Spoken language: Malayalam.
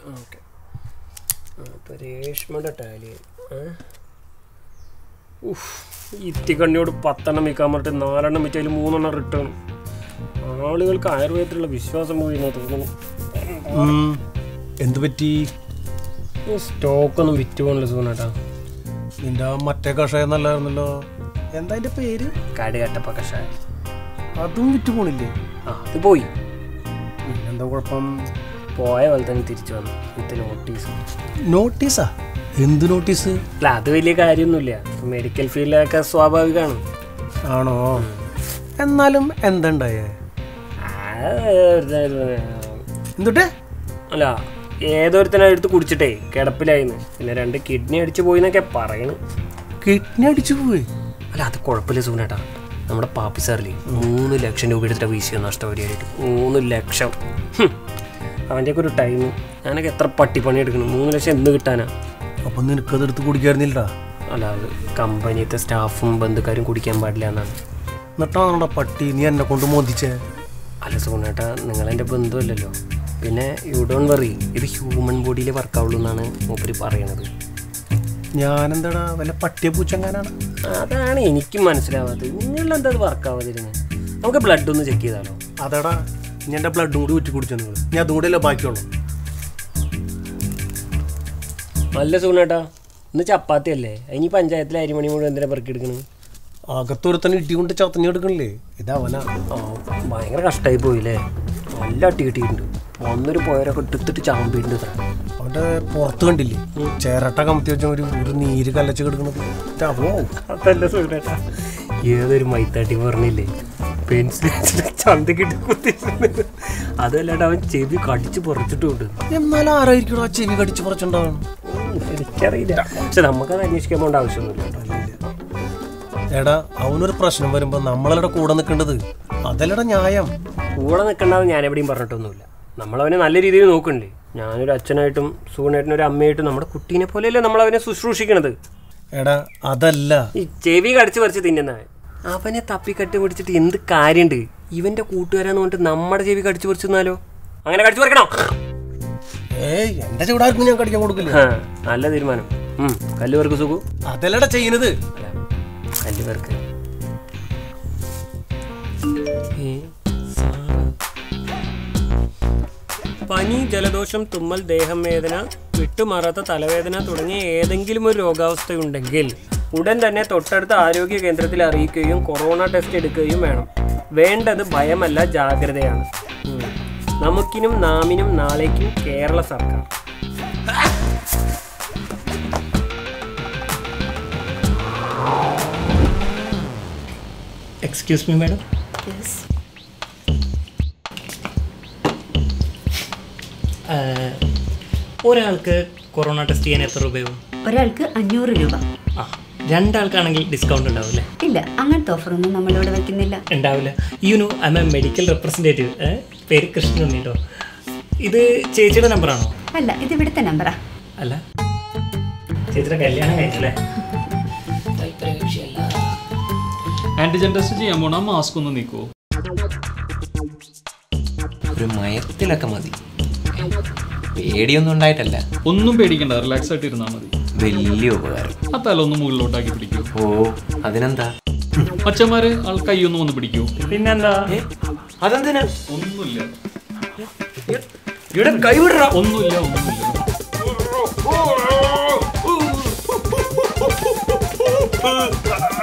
ഓക്കെ അപ്പോൾ രേഷ്മയുടെ ടാലി ഉഫ് ഇത്തിക്കണ്ണിയോട് പത്തെണ്ണം വിൽക്കാൻ പറഞ്ഞിട്ട് നാലെണ്ണം വിറ്റാൽ മൂന്നെണ്ണം റിട്ടേൺ ആളുകൾക്ക് ആയുർവേദത്തിലുള്ള വിശ്വാസം പോയി എന്നാ തോന്നുന്നു ഉം. എന്ത് പറ്റി ഈ സ്റ്റോക്കൊന്നും വിറ്റ് പോകണില്ല സൂനേട്ടാ നിന്റെ ആ മറ്റേ കഷായം നല്ലായിരുന്നല്ലോ എന്താ അതിന്റെ പേര് കാട് കട്ടപ്പ കഷായം അതും വിറ്റ് പോണില്ലേ ആ അത് പോയി എന്താ കുഴപ്പം പോയ പോലെ തന്നെ തിരിച്ചു വന്നു വിത്ത് നോട്ടീസ് നോട്ടീസാ എന്ത് നോട്ടീസ് അല്ല അത് വലിയ കാര്യമൊന്നുമില്ല മെഡിക്കൽ ഫീൽഡിലൊക്കെ സ്വാഭാവികമാണ് ആണോ എന്നാലും എന്തുണ്ടായേ എന്തുട്ടെ അല്ല ഏതൊരുത്തനെ എടുത്ത് കുടിച്ചിട്ടേ കിടപ്പിലായിരുന്നു പിന്നെ രണ്ട് കിഡ്നി അടിച്ചു പോയി എന്നൊക്കെ പറയണ് കിഡ്നി അടിച്ചു പോയി അല്ല അത് കുഴപ്പമില്ല സൂനേട്ടാ നമ്മുടെ പാപ്പി സാറില്ലേ മൂന്ന് ലക്ഷം രൂപ എടുത്തിട്ട് വീശിയ നഷ്ടപരിയായിട്ട് മൂന്ന് ലക്ഷം ഹും. അവൻ്റെയൊക്കെ ഒരു ടൈം ഞാനൊക്കെ എത്ര പട്ടിപ്പണി എടുക്കണം മൂന്ന് ലക്ഷം എന്ത് കിട്ടാനാ അപ്പൊ നിനക്കത് എടുത്ത് കുടിക്കായിരുന്നില്ലടാ അല്ല അത് കമ്പനിയത്തെ സ്റ്റാഫും ബന്ധുക്കാരും കുടിക്കാൻ പാടില്ല എന്നാണ് എന്നിട്ടാണോടാ പട്ടി നീ എന്നെ കൊണ്ട് മോദിച്ചേ അല്ല സൂനേട്ടാ നിങ്ങളെൻ്റെ ബന്ധുവല്ലല്ലോ പിന്നെ യു ഡോൺ വറി ഇത് ഹ്യൂമൻ ബോഡിയിൽ വർക്കാവുള്ളൂ എന്നാണ് മൂപ്പര് പറയണത് ഞാനെന്താടാ വല്ല പട്ടിയെ പൂച്ചങ്ങാനാണ് അതാണ് എനിക്കും മനസ്സിലാവാത്തത് നിങ്ങളെന്താ അത് വർക്കാവാതിരുന്നത് നമുക്ക് ബ്ലഡ് ഒന്ന് ചെക്ക് ചെയ്താലോ അതെടാ ഞാൻ എൻ്റെ ബ്ലഡും കൂടി ഊറ്റി കുടിച്ചു നിങ്ങൾ ഞാൻ അതും കൂടെ അല്ലേ ബാക്കിയുള്ളൂ നല്ല സൂണേട്ടാ ഇന്ന് ചപ്പാത്തി അല്ലേ ഇനി പഞ്ചായത്തിലെ അരിമണി മുഴുവൻ എന്തിനാ പെറുക്കിയെടുക്കണത് അകത്തൊരുത്തന്നെ ഇട്ടി കൊണ്ട് ചത്തഞ്ഞി എടുക്കണില്ലേ ഇതവനാ ആ ഭയങ്കര കഷ്ടമായി പോയില്ലേ നല്ല അട്ടി കിട്ടിയിട്ടുണ്ട് ഒന്നൊരു പോയരൊക്കെ എടുത്തിട്ട് ചാമ്പിട്ടുണ്ട് ഇത്ര അവൻ്റെ പുറത്ത് കണ്ടില്ലേ ചേരട്ട കമത്തി വെച്ച ഒരു ഒരു നീര് കലച്ച് കിടക്കണത് അവോ അതല്ല സൂണേട്ടാ ഏതൊരു മൈത്താട്ടി പറഞ്ഞില്ലേ പെൻസിൽ ചന്തക്കിട്ട് കുത്തിയിട്ടുണ്ട് അതല്ലാണ്ട് അവൻ ചെവി കടിച്ച് പറിച്ചിട്ടുണ്ട് എന്നാലും ആരായിരിക്കും ആ ചെവി കടിച്ച് പറിച്ചുണ്ടാവണം എനിക്കറിയില്ല പക്ഷെ നമുക്കത് അന്വേഷിക്കാൻ പോകേണ്ട ആവശ്യമൊന്നുമില്ല കേട്ടോ എടാ അവനൊരു പ്രശ്നം വരുമ്പോ നമ്മളവിടെ കൂടെ നിൽക്കേണ്ടത് അതല്ലടാ ന്യായം കൂടെ നിൽക്കണ്ടെന്ന് ഞാൻ എവിടെയും പറഞ്ഞിട്ടൊന്നുമില്ല നമ്മളവനെ നല്ല രീതിയിൽ നോക്കണ്ടേ ഞാനൊരു അച്ഛനായിട്ടും സൂണേട്ടനും ഒരു അമ്മയായിട്ടും നമ്മുടെ കുട്ടീനെ പോലെയല്ലേ നമ്മളവനെ ശുശ്രൂഷിക്കണത് എടാ അതല്ല ഈ ചെവി കടിച്ച് പറിച്ച് തിന്നുന്നവൻ അവനെ തപ്പിക്കട്ടി പിടിച്ചിട്ട് എന്ത് കാര്യമുണ്ട് ഇവന്റെ കൂട്ടുകാരാന്ന് പറഞ്ഞിട്ട് നമ്മുടെ ചെവി കടിച്ചു പറിച്ചു തന്നാലോ അങ്ങനെ കടിച്ചു പറിക്കണോ ഏയ് എന്റെ ചൂടാർക്കും ഞാൻ കടിക്കാൻ കൊടുക്കില്ല ആ, നല്ല തീരുമാനം ഉം, കല്ല് പേർക്ക് സുഖു അതല്ലടാ ചെയ്യുന്നത് അല്ല കല്ല് പേർക്ക് ഏ, സാറാ. പനി ജലദോഷം തുമ്മൽ ദേഹം വേദന വിട്ടുമാറാത്ത തലവേദന തുടങ്ങിയ ഏതെങ്കിലും ഒരു രോഗാവസ്ഥയുണ്ടെങ്കിൽ ഉടൻ തന്നെ തൊട്ടടുത്ത ആരോഗ്യ കേന്ദ്രത്തിൽ അറിയിക്കുകയും കൊറോണ ടെസ്റ്റ് എടുക്കുകയും വേണം വേണ്ടത് ഭയമല്ല ജാഗ്രതയാണ് ഉം. നമുക്കിനും നാമിനും നാളേക്കും കേരള സർക്കാർ എക്സ്ക്യൂസ് മീ മാഡം ഒരാൾക്ക് കൊറോണ ടെസ്റ്റ് ചെയ്യാൻ എത്ര രൂപയാവും ഒരാൾക്ക് അഞ്ഞൂറ് രൂപ ആ രണ്ടാൾക്കാണെങ്കിൽ ഡിസ്കൗണ്ട് ഉണ്ടാവില്ലേ ഇല്ല അങ്ങനത്തെ ഓഫറൊന്നും നമ്മളിവിടെ വെക്കുന്നില്ല ഉണ്ടാവില്ല യുനു I'm a medical representative പേര് കൃഷ്ണൻ കേട്ടോ ഇത് ചേച്ചിയുടെ നമ്പറാണോ അല്ല ഇത് ഇവിടുത്തെ നമ്പറാ അല്ല ചേച്ചിയുടെ കല്യാണം കഴിച്ചല്ലേ ആന്റിജൻ ടെസ്റ്റ് ചെയ്യാൻ പോണ മാസ്ക് ഒന്ന് നീക്കൂ ഒരു മയത്തിലൊക്കെ മതി പേടിയൊന്നും ഉണ്ടായിട്ടല്ല ഒന്നും പേടിക്കണ്ട റിലാക്സ് ആയിട്ട് ഇരുന്നാൽ മതി വലിയ ഉപകാരം ആ തല ഒന്ന് മുകളിലോട്ടാക്കി പിടിക്കൂ ഓ അതിനെന്താ അച്ഛന്മാര് ആൾ കൈയൊന്നും ഒന്ന് പിടിക്കൂ പിന്നെന്താ അതെന്തിനാ ഒന്നുമില്ല ഇവിടെ കൈവിടറ ഒന്നുമില്ല ഒന്നുമില്ല ആ